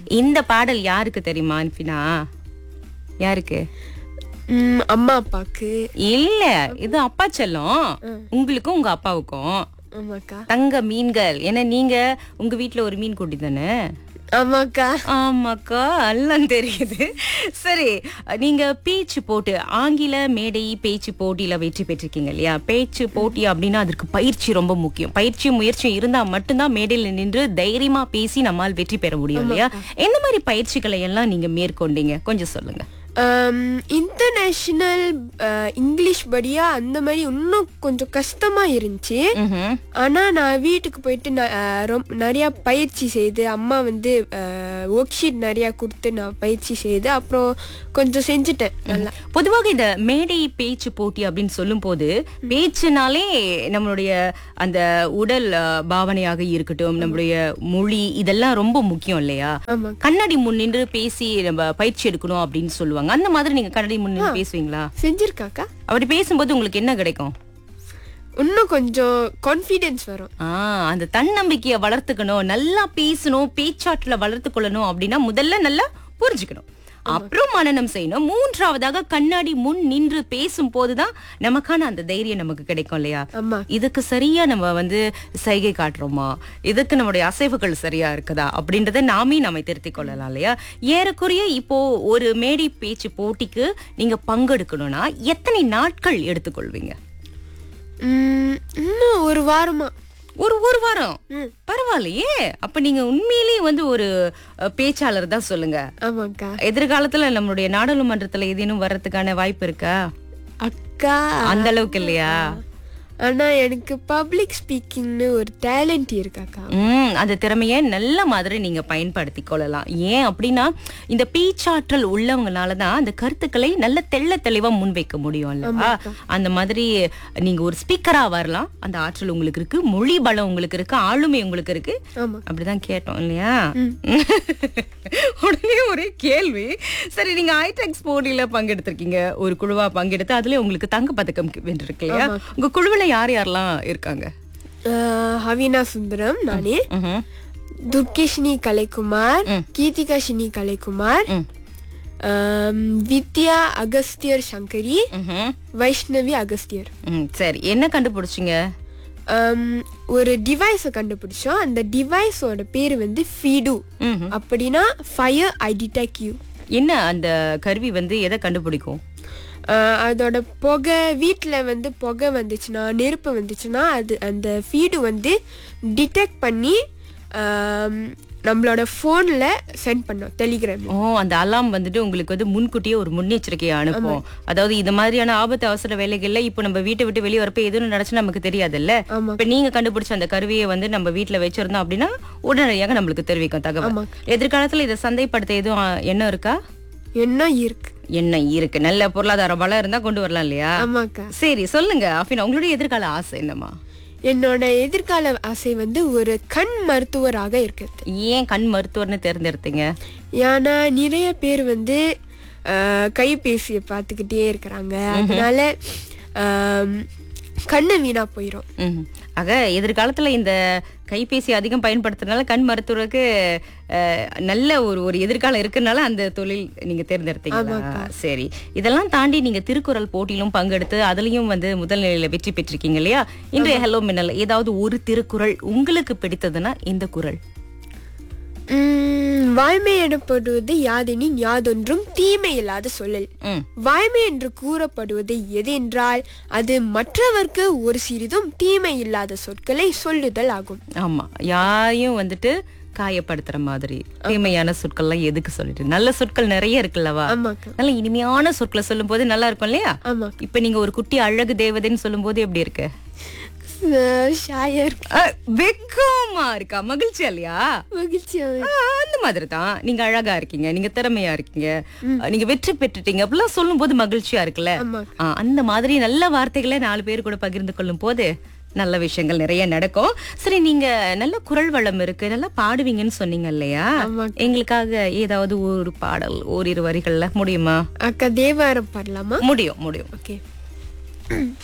இந்த பாடல் யாருக்கு தெரியுமா அன்பினா யாருக்கு ம், அம்மா அப்பாக்கு இல்ல இது அப்பா செல்லம் உங்களுக்கும் உங்க அப்பாவுக்கும் ஆமாக்கா தங்க மீன்கள் ஏன்னா நீங்க உங்க வீட்ல ஒரு மீன் குட்டி தானே ஆமாக்கா ஆமாக்கா எல்லாம் தெரியுது சரி நீங்க பேச்சு போட்டு ஆங்கில மேடை பேச்சு போட்டியில வெற்றி பெற்றிருக்கீங்க இல்லையா பேச்சு போட்டி அப்படின்னா அதற்கு பயிற்சி ரொம்ப முக்கியம் பயிற்சி முயற்சி இருந்தா மட்டும்தான் மேடையில நின்று தைரியமா பேசி நம்மால் வெற்றி பெற முடியும் இல்லையா என்ன மாதிரி பயிற்சிகளை எல்லாம் நீங்க மேற்கொண்டீங்க கொஞ்சம் சொல்லுங்க இன்டர்நேஷனல் இங்கிலீஷ் படியா அந்த மாதிரி இன்னும் கொஞ்சம் கஷ்டமா இருந்துச்சு ம்ஹும். ஆனா நான் வீட்டுக்கு போயிட்டு நான், அஹ், ரொம்ப நிறைய பயிற்சி செய்து அம்மா வந்து ஒர்க் ஷீட் நிறைய கொடுத்து நான் பயிற்சி செய்து அப்புறம் கொஞ்சம் செஞ்சுட்டேன் நல்லா பொதுவாக இந்த மேடை பேச்சு போட்டி அப்படின்னு சொல்லும் போது பேச்சுனாலே நம்மளுடைய அந்த உடல் அஹ், பாவனையாக இருக்கட்டும் நம்மளுடைய மொழி இதெல்லாம் ரொம்ப முக்கியம் இல்லையா ஆமா கண்ணாடி முன் நின்று பேசி நம்ம பயிற்சி எடுக்கணும் அப்படின்னு சொல்லுவாங்க அந்த மாதிரி நீங்க கண்ணாடி முன் நின்று பேசுவீங்களா செஞ்சிருக்காக்கா அப்படி பேசும்போது உங்களுக்கு என்ன கிடைக்கும் இன்னும் கொஞ்சம் கான்ஃபிடென்ஸ் வரும் ஆ அந்த தன்னம்பிக்கையை வளர்த்துக்கணும் நல்லா பேசணும் பேச்சாற்றுல வளர்த்து கொள்ளணும் அப்படின்னா முதல்ல நல்லா புரிஞ்சுக்கணும் அப்புறம் மனனம் செய்யணும் மூன்றாவதாக கண்ணாடி முன் நின்று பேசும் போதுதான் நமக்கான அந்த தைரியம் நமக்கு கிடைக்கும் இல்லையா ஆமா இதுக்கு சரியா நம்ம வந்து சைகை காட்டுறோமா இதுக்கு நம்முடைய அசைவுகள் சரியா இருக்குதா அப்படின்றத நாமே நாம திருத்திக் கொள்ளலாம் இல்லையா ஏறக்குறைய இப்போ ஒரு மேடை பேச்சு போட்டிக்கு நீங்க பங்கெடுக்கணும்னா எத்தனை நாட்கள் எடுத்துக்கொள்வீங்க ம், இன்னும் ஒரு வாரமா ஒரு ஒரு வாரம் ம். பரவாயில்லையே அப்ப நீங்க உண்மையிலேயே வந்து ஒரு அஹ், பேச்சாளர் தான் சொல்லுங்க ஆமாக்கா எதிர்காலத்துல நம்மளுடைய நாடாளுமன்றத்துல ஏதேனும் வர்றதுக்கான வாய்ப்பு இருக்கா அக்கா அந்த அளவுக்கு இல்லையா ஆனா எனக்கு பப்ளிக் ஸ்பீக்கிங்னு ஒரு டேலண்ட் இருக்காக்கா ம் அந்த திறமையை நல்ல மாதிரி நீங்க பயன்படுத்திக் கொள்ளலாம் ஏன் அப்படின்னா இந்த பேச்சாற்றல் உள்ளவங்கனால தான் அந்த கருத்துக்களை நல்ல தெள்ள தெளிவா முன்வைக்க முடியும் அல்லவா அந்த மாதிரி நீங்க ஒரு ஸ்பீக்கரா வரலாம் அந்த ஆற்றல் உங்களுக்கு இருக்கு மொழி பலம் உங்களுக்கு இருக்கு ஆளுமை உங்களுக்கு இருக்கு ஆமா அப்படிதான் கேட்டோம் இல்லையா உடனே ஒரே கேள்வி சரி நீங்க ஐடெக்ஸ் போட்டியில பங்கெடுத்திருக்கீங்க ஒரு குழுவா பங்கெடுத்து அதுல உங்களுக்கு தங்க பதக்கம் வென்றிருக்கு இல்லையா உங்க குழுவுல யார் யாரெல்லாம் இருக்காங்க அஹ், ஹவீனா சுந்தரம் நானே ம்ஹும். துர்கேஷினி கலைக்குமார் கீதிகாஷினி கலைக்குமார் ம். அம், வித்யா அகஸ்தியர் சங்கரி ம்ஹும். வைஷ்ணவி அகஸ்தியர் ம், சரி என்ன கண்டுபிடிச்சீங்க அம், ஒரு டிவைஸை கண்டுபிடிச்சோம் அந்த டிவைஸோட பேர் வந்து ஃபீடு ம்ஹும். அப்படின்னா ஃபயர் ஐ டிடெக்ட் யூ என்ன அந்த கருவி வந்து எதை கண்டுபிடிக்கும் அதோட புகை வீட்டில் வந்து புகை வந்துச்சுன்னா நெருப்பு வந்துச்சுன்னா அது அந்த ஃபீடு வந்து டிடெக்ட் பண்ணி அம், நம்மளோட ஃபோனில் சென்ட் பண்ணோம் டெலிகிராம் ஓ அந்த அலாம் வந்துட்டு உங்களுக்கு வந்து முன்கூட்டியே ஒரு முன்னெச்சரிக்கையை அனுப்பும் அதாவது இந்த மாதிரியான ஆபத்து அவசர வேலைகள்ல இப்போ நம்ம வீட்டை விட்டு வெளியே வரப்ப எதுவும் நடச்சு நமக்கு தெரியாதுல்ல ஆமா. இப்ப நீங்க கண்டுபிடிச்ச அந்த கருவியை வந்து நம்ம வீட்ல வச்சிருந்தோம் அப்படின்னா உடனடியாக நம்மளுக்கு தெரிவிக்கும் தகவல் ஆமா. எதிர்காலத்துல இதை சந்தைப்படுத்த எதுவும் அஹ், எண்ணம் இருக்கா என்ன இருக்கு எண்ணம் இருக்கு நல்ல பொருளாதார பலம் இருந்தா கொண்டு வரலாம் இல்லையா ஆமாக்கா சரி சொல்லுங்க அஃபினா உங்களுடைய எதிர்கால ஆசை என்னமா என்னோட எதிர்கால ஆசை வந்து ஒரு கண் மருத்துவராக இருக்கிறது ஏன் கண் மருத்துவர்னு தேர்ந்தெடுத்தீங்க ஏன்னா நிறைய பேர் வந்து அஹ், கைபேசியை பார்த்துக்கிட்டே இருக்கிறாங்க அதனால ஆம், கண்ணு வீணா போயிடும் ம்ஹும். ஆக எதிர்காலத்துல இந்த கைபேசி அதிகம் பயன்படுத்துறதுனால கண் மருத்துவருக்கு அஹ், நல்ல ஒரு ஒரு எதிர்காலம் இருக்கறனால அந்த தொழில் நீங்க தேர்ந்தெடுத்தீங்களா சரி இதெல்லாம் தாண்டி நீங்க திருக்குறள் போட்டியிலும் பங்கெடுத்து அதுலயும் வந்து முதல் நிலையில வெற்றி பெற்றிருக்கீங்க இல்லையா இன்றைய ஹலோ மின்னல் ஏதாவது ஒரு திருக்குறள் உங்களுக்கு பிடித்ததுன்னா இந்த குறள் உம், வாய்மை எனப்படுவது யாதெனின் யாதொன்றும் தீமை இல்லாத சொல்லல் ம் வாய்மை என்று கூறப்படுவது எது என்றால் அது மற்றவர்க்கு ஒரு சிறிதும் தீமை இல்லாத சொற்களை சொல்லுதல் ஆகும் ஆமா யாரையும் வந்துட்டு காயப்படுத்துற மாதிரி தீமையான சொற்கள்லாம் எதுக்கு சொல்லிட்டு நல்ல சொற்கள் நிறைய இருக்குல்லவா ஆமாக்கா நல்ல இனிமையான சொற்களை சொல்லும் போது நல்லா இருக்கும் இல்லையா ஆமா இப்ப நீங்க ஒரு குட்டி அழகு தேவதைன்னு சொல்லும் போது எப்படி இருக்கு அஹ், ஷாயர் அஹ், வெக்கமா இருக்கா மகிழ்ச்சியா இல்லையா மகிழ்ச்சியா அஹ், அந்த மாதிரி தான் நீங்க அழகா இருக்கீங்க நீங்க திறமையா இருக்கீங்க அஹ், நீங்க வெற்றி பெற்றுட்டீங்க அப்படிலாம் சொல்லும் போது மகிழ்ச்சியா இருக்குல்ல ஆமா. அஹ், அந்த மாதிரி நல்ல வார்த்தைகளை நாலு பேர் கூட பகிர்ந்து கொள்ளும் போது நல்ல விஷயங்கள் நிறைய நடக்கும் சரி நீங்க நல்ல குரல் வளம் இருக்கு நல்லா பாடுவீங்கன்னு சொன்னீங்க இல்லையா ஆமா. எங்களுக்காக ஏதாவது ஒரு பாடல் ஓரிரு வரிகள்ல முடியுமா அக்கா தேவாரம் பாடலாமா முடியும் முடியும் ஓகே